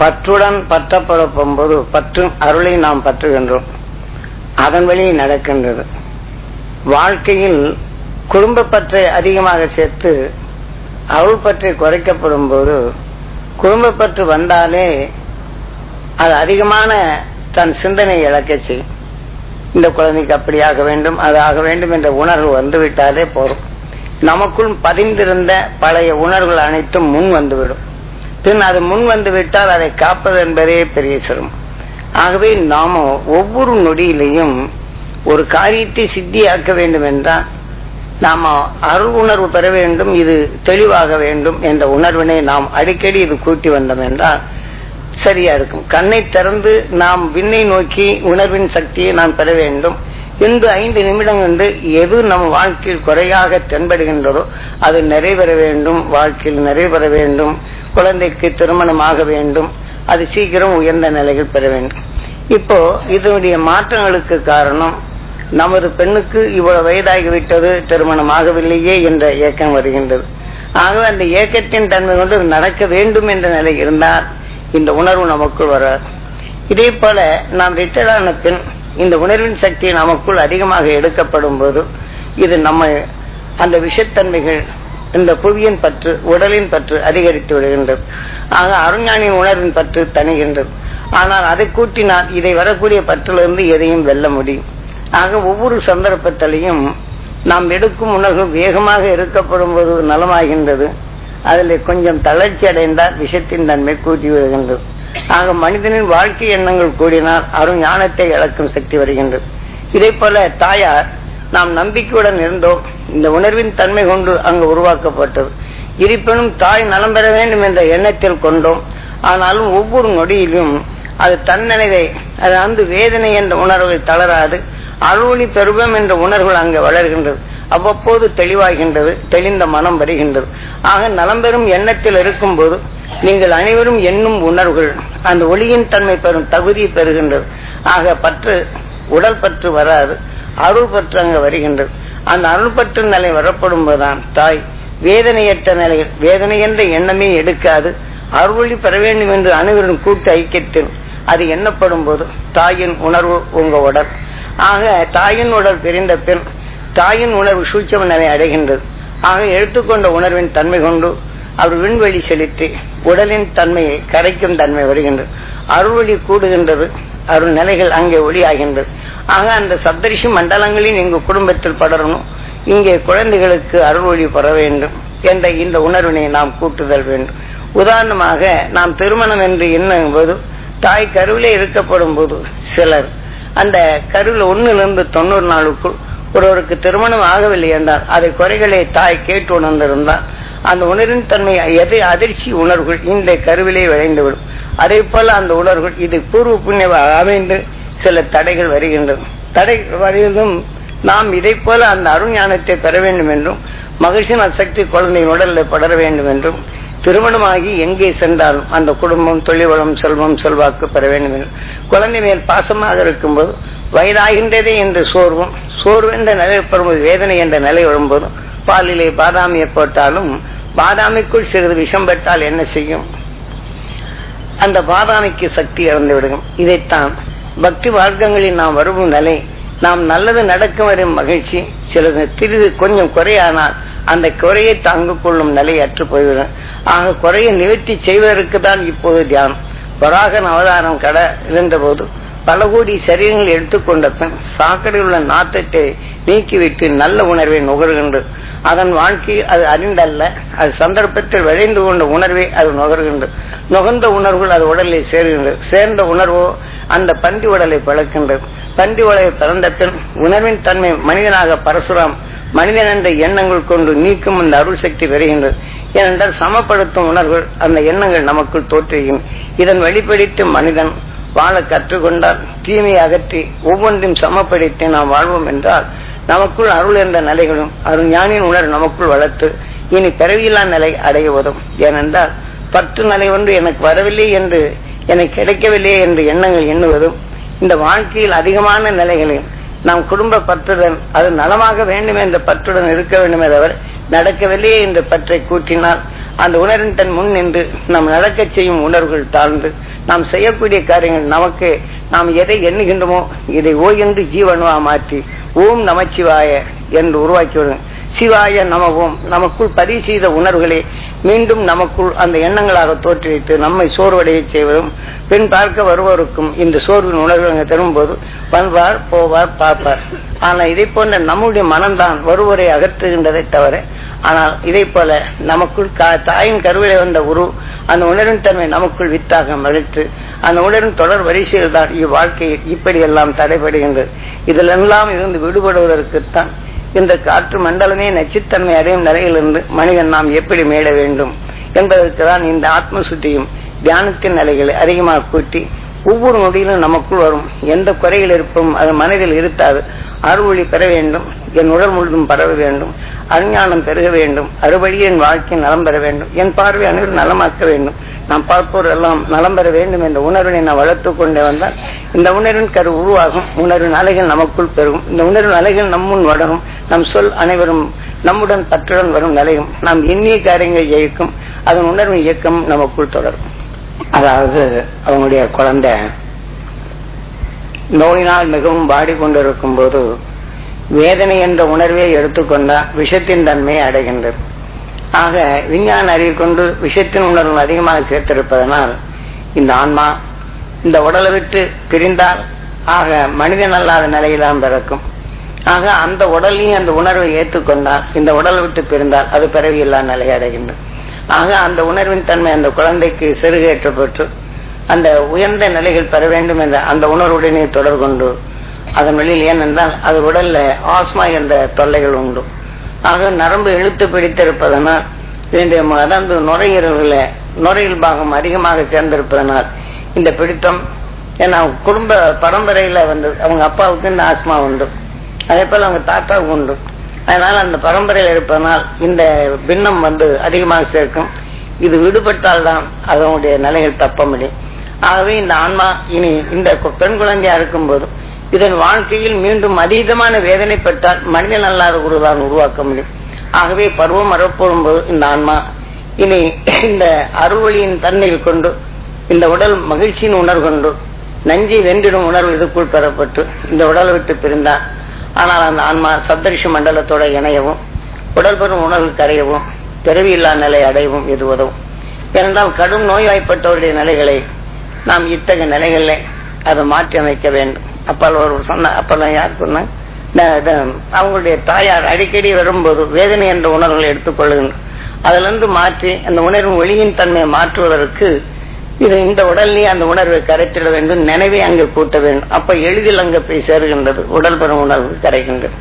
பற்றுடன் பற்றப்படும் போது பற்றும் அருளை நாம் பற்றுகின்றோம் அதன் வழியில் நடக்கின்றது வாழ்க்கையில் குடும்ப பற்றை அதிகமாக சேர்த்து அருள் பற்றி குறைக்கப்படும் போது குடும்ப பற்று வந்தாலே அது அதிகமான தன் சிந்தனை இழக்க செய்யும் இந்த குழந்தைக்கு அப்படி ஆக வேண்டும் அது ஆக வேண்டும் என்ற உணர்வு வந்துவிட்டாலே போதும் நமக்குள் பதிந்திருந்த பழைய உணர்வுகள் அனைத்தும் முன் வந்துவிடும் பின் அது முன் வந்து விட்டால் அதை காப்பது என்பதே பெரிய சிரமம் ஆகவே நாம ஒவ்வொரு நொடியிலையும் ஒரு காரியத்தை சித்தியாக்க வேண்டும் என்றால் நாம அருள் உணர்வு பெற வேண்டும் இது தெளிவாக வேண்டும் என்ற உணர்வினை நாம் அடிக்கடி இது கூட்டி வந்தோம் என்றால் சரியா இருக்கும் கண்ணை திறந்து நாம் விண்ணை நோக்கி உணர்வின் சக்தியை நாம் பெற வேண்டும் இன்று ஐந்து நிமிடம் என்று எது நம் வாழ்க்கையில் குறையாக தென்படுகின்றதோ அது நிறைவேற வேண்டும் வாழ்க்கையில் நிறைவேற வேண்டும் குழந்தைக்கு திருமணமாக வேண்டும் அது சீக்கிரம் உயர்ந்த நிலைகள் பெற வேண்டும் இப்போ இதனுடைய மாற்றங்களுக்கு காரணம் நமது பெண்ணுக்கு இவ்வளவு வயதாகிவிட்டது திருமணம் ஆகவில்லையே என்ற ஏக்கம் வருகின்றது ஆகவே அந்த ஏக்கத்தின் தன்மை கொண்டு நடக்க வேண்டும் என்ற நிலை இருந்தால் இந்த உணர்வு நமக்குள் வராது இதே போல நாம் ரிட்டர்ட் ஆன பின் இந்த உணர்வின் சக்தி நமக்குள் அதிகமாக எடுக்கப்படும் போது இது நம்ம அந்த விஷத்தன்மைகள் இந்த புவியின் பற்று உடலின் பற்று அதிகரித்து விடுகின்றது ஆக அருஞானின் உணர்வின் பற்று தணிகின்றது ஆனால் அதை கூட்டினால் இதை வரக்கூடிய பற்றிலிருந்து எதையும் வெல்ல முடியும் ஆக ஒவ்வொரு சந்தர்ப்பத்திலையும் நாம் எடுக்கும் உணர்வு வேகமாக இருக்கப்படும் போது நலமாகின்றது அதில் கொஞ்சம் தளர்ச்சி அடைந்தால் விஷத்தின் தன்மை கூட்டி வருகின்றது ஆக மனிதனின் வாழ்க்கை எண்ணங்கள் கூடினால் அருண் ஞானத்தை இழக்கும் சக்தி வருகின்றது இதே போல தாயார் நாம் நம்பிக்கையுடன் இருந்தோம் இந்த உணர்வின் தன்மை கொண்டு அங்கு உருவாக்கப்பட்டது இருப்பினும் தாய் நலம் பெற வேண்டும் என்ற எண்ணத்தில் கொண்டோம் ஆனாலும் ஒவ்வொரு நொடியிலும் அது தன்னினைவை அது அந்த வேதனை என்ற உணர்வை தளராது அருளி பெருவம் என்ற உணர்வுகள் அங்கு வளர்கின்றது அவ்வப்போது தெளிவாகின்றது தெளிந்த மனம் வருகின்றது ஆக நலம் பெறும் எண்ணத்தில் இருக்கும் போது நீங்கள் அனைவரும் எண்ணும் உணர்வுகள் அந்த ஒளியின் தன்மை பெறும் தகுதி பெறுகின்றது ஆக பற்று உடல் பற்று வராது அருள் பற்று அங்கு வருகின்றது அந்த அருள் பற்று நிலை வரப்படும் போதுதான் தாய் வேதனையற்ற நிலையில் வேதனை என்ற எண்ணமே எடுக்காது அருளி பெற வேண்டும் என்று அனைவரும் கூட்டு ஐக்கியத்தில் அது எண்ணப்படும் போது தாயின் உணர்வு உங்க உடல் ஆக தாயின் உடல் பிரிந்த பின் தாயின் உணர்வு சூட்சம நிலை அடைகின்றது ஆக எடுத்துக்கொண்ட உணர்வின் தன்மை கொண்டு அவர் விண்வெளி செலுத்தி உடலின் தன்மையை கரைக்கும் தன்மை வருகின்றது அருள்வழி கூடுகின்றது அருள் நிலைகள் அங்கே ஒளியாகின்றது ஆக அந்த சப்தரிஷி மண்டலங்களின் எங்க குடும்பத்தில் படரணும் இங்கே குழந்தைகளுக்கு அருள் ஒளி பெற வேண்டும் என்ற இந்த உணர்வினை நாம் கூட்டுதல் வேண்டும் உதாரணமாக நாம் திருமணம் என்று எண்ணும் போது தாய் கருவிலே இருக்கப்படும் போது சிலர் அந்த கருவில் ஒன்னிலிருந்து தொண்ணூறு நாளுக்குள் ஒருவருக்கு திருமணம் ஆகவில்லை என்றால் அதை குறைகளை தாய் கேட்டு உணர்ந்திருந்தால் அந்த உணர்வின் தன்மை எதை அதிர்ச்சி உணர்வுகள் இந்த கருவிலே விளைந்துவிடும் அதே போல அந்த உணர்வுகள் இது பூர்வ புண்ணிய அமைந்து சில தடைகள் வருகின்றன தடை வருவதும் நாம் இதை போல அந்த அருஞானத்தை பெற வேண்டும் என்றும் மகிழ்ச்சியின் அசக்தி குழந்தையின் உடலில் படர வேண்டும் என்றும் திருமணமாகி எங்கே சென்றாலும் அந்த குடும்பம் தொழில்வளம் செல்வம் செல்வாக்கு பெற வேண்டும் என்றும் குழந்தை மேல் பாசமாக இருக்கும்போது வயதாகின்றதே என்று சோர்வும் சோர்வு என்ற நிலை பெறும்போது வேதனை என்ற நிலை வரும்போதும் பாலிலே பாதாமியை போட்டாலும் பாதாமிக்குள் சிறிது விஷம் பெற்றால் என்ன செய்யும் அந்த பாதாமிக்கு சக்தி இறந்து விடுகும் இதைத்தான் பக்தி மார்க்கங்களில் நாம் வரும் நிலை நாம் நல்லது நடக்கும் வரும் மகிழ்ச்சி சிலது திரிது கொஞ்சம் குறையானால் அந்த குறையை தாங்கிக் கொள்ளும் நிலை அற்று போய்விடும் ஆக குறையை நிவர்த்தி செய்வதற்கு தான் இப்போது தியானம் வராகன் அவதாரம் கட இருந்தபோது பல கோடி சரீரங்கள் எடுத்துக்கொண்ட பின் சாக்கடையில் உள்ள நாட்டத்தை நீக்கிவிட்டு நல்ல உணர்வை நுகர்கின்றது அதன் வாழ்க்கையில் அது அறிந்தல்ல அது சந்தர்ப்பத்தில் விளைந்து கொண்ட உணர்வை அது நுகர்கின்றது நுகர்ந்த உணர்வுகள் அது உடலில் சேர்கின்றது சேர்ந்த உணர்வோ அந்த பண்டி உடலை பழக்கின்றது பண்டி உடலை பிறந்த பின் உணர்வின் தன்மை மனிதனாக பரசுராம் மனிதன் என்ற எண்ணங்கள் கொண்டு நீக்கும் அந்த அருள் சக்தி பெறுகின்றது ஏனென்றால் சமப்படுத்தும் உணர்வுகள் அந்த எண்ணங்கள் நமக்குள் தோற்றுகின்றன இதன் வெளிப்படுத்தி மனிதன் வாழ கற்றுக்கொண்டால் தீமையை அகற்றி ஒவ்வொன்றையும் சமப்படுத்தி நாம் வாழ்வோம் என்றால் நமக்குள் அருள் என்ற நிலைகளும் அருள் ஞானின் உணர்வு நமக்குள் வளர்த்து இனி பிறவியில்லா நிலை அடைய உதவும் ஏனென்றால் பற்று நிலை ஒன்று எனக்கு வரவில்லை என்று எனக்கு கிடைக்கவில்லை என்று எண்ணங்கள் எண்ணுவதும் இந்த வாழ்க்கையில் அதிகமான நிலைகளில் நாம் குடும்ப பற்றுடன் அது நலமாக வேண்டும் என்ற பற்றுடன் இருக்க வேண்டுமே தவிர நடக்கவில்லையே என்ற பற்றை கூட்டினால் அந்த உணர்வின் தன் முன் நின்று நாம் நடக்கச் செய்யும் உணர்வுகள் தாழ்ந்து நாம் செய்யக்கூடிய காரியங்கள் நமக்கு நாம் எதை எண்ணுகின்றோமோ இதை ஓ என்று ஜீவனுவா மாற்றி ஓம் நமச்சிவாய என்று உருவாக்கிவிடும் சிவாய நமவும் நமக்குள் பதிவு செய்த உணர்வுகளை மீண்டும் நமக்குள் அந்த எண்ணங்களாக தோற்றுவித்து நம்மை சோர்வடைய செய்வதும் பின் பார்க்க வருவோருக்கும் இந்த சோர்வின் உணர்வு தரும்போது வந்தார் போவார் பார்ப்பார் ஆனால் இதை போன்ற நம்முடைய மனம்தான் வருவரை அகற்றுகின்றதை தவிர ஆனால் இதை போல நமக்குள் தாயின் கருவிலை வந்த உரு அந்த உணர்வின் தன்மை நமக்குள் வித்தாக மறைத்து அந்த உணர்வின் தொடர் வரிசையில் தான் இவ்வாழ்க்கையில் இப்படி எல்லாம் தடைபடுகின்றது இதிலெல்லாம் இருந்து விடுபடுவதற்குத்தான் இந்த காற்று மண்டலமே நச்சுத்தன்மை அடையும் நிலையிலிருந்து மனிதன் நாம் எப்படி மேட வேண்டும் என்பதற்கு தான் இந்த ஆத்ம சுத்தியும் தியானத்தின் நிலைகளை அதிகமாக கூட்டி ஒவ்வொரு நொடியிலும் நமக்குள் வரும் எந்த குறைகள் இருப்பும் அது மனதில் இருக்காது அறுவழி பெற வேண்டும் என் உடல் முழுதும் பரவ வேண்டும் அஞ்ஞானம் பெருக வேண்டும் அறுவழி என் வாழ்க்கை நலம் பெற வேண்டும் என் பார்வை அனைவரும் நலமாக்க வேண்டும் நாம் பார்ப்போர் எல்லாம் நலம் பெற வேண்டும் என்ற உணர்வினை நான் வளர்த்துக் கொண்டே வந்தால் இந்த உணர்வின் கரு உருவாகும் உணர்வின் அலைகள் நமக்குள் பெருகும் இந்த உணர்வின் அலைகள் நம்முன் வளரும் நம் சொல் அனைவரும் நம்முடன் பற்றுடன் வரும் நிலையும் நாம் எண்ணிய காரியங்கள் ஜெயிக்கும் அதன் உணர்வின் இயக்கம் நமக்குள் தொடரும் அதாவது அவங்களுடைய குழந்தை நோயினால் மிகவும் பாடிக்கொண்டிருக்கும் போது வேதனை என்ற உணர்வை எடுத்துக்கொண்டா விஷத்தின் தன்மையை அடைகின்றது ஆக விஞ்ஞான அறிவு கொண்டு விஷத்தின் உணர்வு அதிகமாக சேர்த்திருப்பதனால் இந்த ஆன்மா இந்த உடலை விட்டு பிரிந்தால் ஆக மனிதன் அல்லாத நிலையிலாம் பிறக்கும் ஆக அந்த உடலையும் அந்த உணர்வை ஏற்றுக்கொண்டால் இந்த உடலை விட்டு பிரிந்தால் அது பிறவியில்லா நிலை அடைகின்றது ஆக அந்த உணர்வின் தன்மை அந்த குழந்தைக்கு செருகேற்றப்பட்டு அந்த உயர்ந்த நிலைகள் பெற வேண்டும் என்ற அந்த உணர்வுடனே தொடர் கொண்டு அதன் வெளியில் ஏனென்றால் அது உடல்ல ஆஸ்மா என்ற தொல்லைகள் உண்டு ஆக நரம்பு இழுத்து பிடித்திருப்பதனால் இதனுடைய அதாவது நுரையீரல்கள நுரையீரல் பாகம் அதிகமாக சேர்ந்திருப்பதனால் இந்த பிடித்தம் ஏன்னா குடும்ப பரம்பரையில வந்து அவங்க அப்பாவுக்கு இந்த ஆஸ்மா உண்டு அதே போல அவங்க தாத்தாவுக்கு உண்டு அதனால அந்த பரம்பரையில் இருப்பதனால் இந்த பின்னம் வந்து அதிகமாக சேர்க்கும் இது விடுபட்டால் தான் அதனுடைய நிலைகள் தப்ப முடியும் ஆகவே இந்த ஆன்மா இனி இந்த பெண் குழந்தையா இருக்கும் போது இதன் வாழ்க்கையில் மீண்டும் அதீதமான வேதனைப்பட்டால் மனிதன் அல்லாத ஒருதான் உருவாக்க முடியும் ஆகவே பருவம் வரப்போடும் போது இந்த ஆன்மா இனி இந்த அருள்வழியின் தன்மையில் கொண்டு இந்த உடல் மகிழ்ச்சியின் உணர்வு கொண்டு நஞ்சை வென்றிடும் உணர்வு இதுக்குள் பெறப்பட்டு இந்த உடலை விட்டு பிரிந்தார் ஆனால் அந்த ஆன்மா சப்தரிஷி மண்டலத்தோட இணையவும் உடல் பெறும் உணர்வு கரையவும் பிறவியில்லா நிலை அடையவும் இது உதவும் ஏனென்றால் கடும் நோய்வாய்ப்பட்டவருடைய நிலைகளை நாம் இத்தகைய நிலைகளில் அதை மாற்றி அமைக்க வேண்டும் அப்பால் ஒரு சொன்ன அப்பெல்லாம் யார் சொன்னாங்க அவங்களுடைய தாயார் அடிக்கடி வரும்போது வேதனை என்ற உணர்வுகளை எடுத்துக்கொள்ளுகின்ற அதிலிருந்து மாற்றி அந்த உணர்வு ஒளியின் தன்மையை மாற்றுவதற்கு இது இந்த உடல்லே அந்த உணர்வை கரைத்திட வேண்டும் நினைவை அங்கு கூட்ட வேண்டும் அப்ப எளிதில் அங்கு போய் சேருகின்றது உடல் பெறும் உணர்வு கரைகின்றது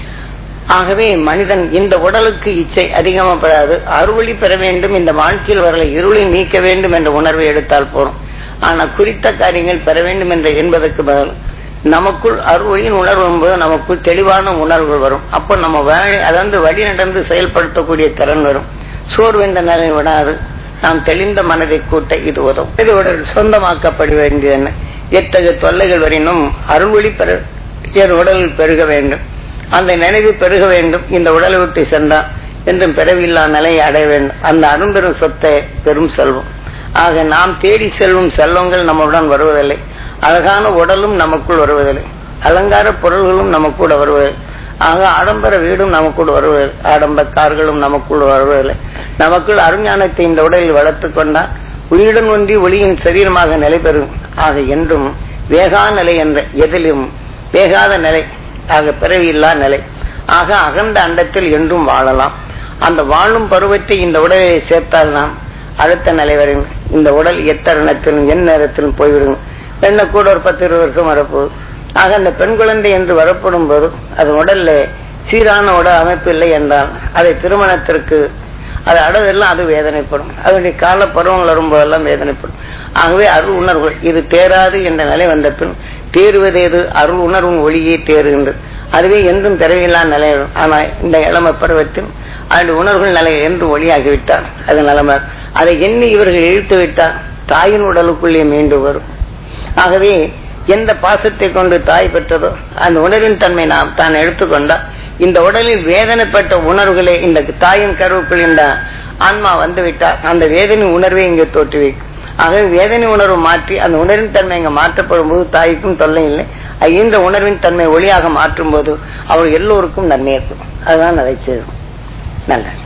ஆகவே மனிதன் இந்த உடலுக்கு இச்சை அதிகமாகப்படாது அறுவழி பெற வேண்டும் இந்த வாழ்க்கையில் வரல இருளை நீக்க வேண்டும் என்ற உணர்வை எடுத்தால் போறோம் ஆனா குறித்த காரியங்கள் பெற வேண்டும் என்ற என்பதற்கு பதில் நமக்குள் அறுவழியின் உணர்வு என்பது நமக்குள் தெளிவான உணர்வுகள் வரும் அப்போ நம்ம அதாவது வழி நடந்து செயல்படுத்தக்கூடிய திறன் வரும் சோர்வு என்ற நிலை விடாது நாம் தெளிந்த மனதை கூட்ட இது உதவும் இதோட சொந்தமாக்கப்பட வேண்டிய என்ன எத்தகைய தொல்லைகள் வரினும் அருள்வழி பெற என் உடலில் பெருக வேண்டும் அந்த நினைவு பெருக வேண்டும் இந்த உடலை விட்டு சென்றால் என்றும் பிறவில்லா நிலையை அடைய வேண்டும் அந்த அரும்பெரும் சொத்தை பெரும் செல்வம் ஆக நாம் தேடி செல்லும் செல்வங்கள் நம்முடன் வருவதில்லை அழகான உடலும் நமக்குள் வருவதில்லை அலங்கார பொருள்களும் நமக்கூட வருவதில்லை ஆக ஆடம்பர வீடும் நமக்குள் வருவதில்லை ஆடம்பர கார்களும் நமக்குள் வருவதில்லை நமக்குள் அருஞானத்தை இந்த உடலில் வளர்த்துக் கொண்டால் உயிருடன் ஒன்றி ஒளியின் சரீரமாக நிலை பெறும் ஆக என்றும் வேகா நிலை என்ற எதிலும் வேகாத நிலை ஆக பிறவியில்லா நிலை ஆக அகண்ட அண்டத்தில் என்றும் வாழலாம் அந்த வாழும் பருவத்தை இந்த உடலை சேர்த்தால் நாம் அடுத்த நிலை வரையும் இந்த உடல் எத்தருணத்திலும் என் நேரத்திலும் போய்விடும் என்ன கூட ஒரு பத்து இருபது வருஷம் வரப்போகுது ஆக அந்த பெண் குழந்தை என்று வரப்படும் போது அது உடல்ல சீரான உடல் அமைப்பு இல்லை என்றால் அதை திருமணத்திற்கு அது அடவெல்லாம் அது வேதனைப்படும் அதனுடைய கால பருவங்கள் வரும்போதெல்லாம் வேதனைப்படும் ஆகவே அருள் உணர்வு இது தேராது என்ற நிலை வந்த பின் தேறுவது எது அருள் உணர்வும் ஒளியே தேறுகின்றது அதுவே என்றும் பிறவில்லா நிலை ஆனால் இந்த இளம பருவத்தில் அதனுடைய உணர்வுகள் நிலை என்று ஒளியாகிவிட்டார் அது நிலைமை அதை எண்ணி இவர்கள் இழுத்து விட்டால் தாயின் உடலுக்குள்ளே மீண்டு வரும் ஆகவே எந்த பாசத்தை கொண்டு தாய் பெற்றதோ அந்த உணர்வின் தன்மை நாம் தான் எடுத்துக்கொண்டால் இந்த உடலில் வேதனைப்பட்ட உணர்வுகளே இந்த தாயின் கருவுக்குள் இந்த ஆன்மா வந்து விட்டால் அந்த வேதனை உணர்வை இங்கே தோற்றுவிக்கும் ஆகவே வேதனை உணர்வு மாற்றி அந்த உணர்வின் தன்மை இங்க மாற்றப்படும் போது தாய்க்கும் தொல்லை இல்லை இந்த உணர்வின் தன்மை ஒளியாக மாற்றும் போது அவர் எல்லோருக்கும் நன்மை ஏற்படும் அதுதான் அதை செய்யும் நல்லது